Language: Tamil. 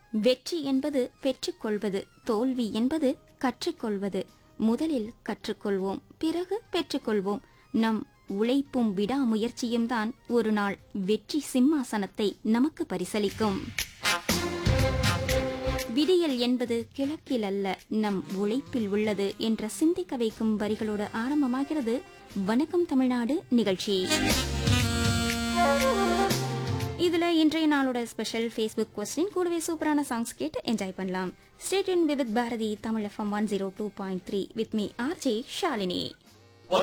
வெற்றி என்பது பெற்றுக்கொள்வது தோல்வி என்பது கற்றுக்கொள்வது முதலில் கற்றுக்கொள்வோம் பிறகு பெற்றுக்கொள்வோம் நம் உழைப்பும் விடாமுயற்சியும் தான் ஒரு நாள் வெற்றி சிம்மாசனத்தை நமக்கு பரிசளிக்கும் விடியல் என்பது கிழக்கில் அல்ல நம் உழைப்பில் உள்ளது என்ற சிந்திக்க வைக்கும் வரிகளோடு ஆரம்பமாகிறது வணக்கம் தமிழ்நாடு நிகழ்ச்சி இதுல இன்றைய நாளோட ஸ்பெஷல் ஃபேஸ்புக் கொஸ்டின் கூடவே சூப்பரான சாங்ஸ் கேட்டு என்ஜாய் பண்ணலாம் stay with Bharathi Tamil FM one zero two point three with me RJ Shalini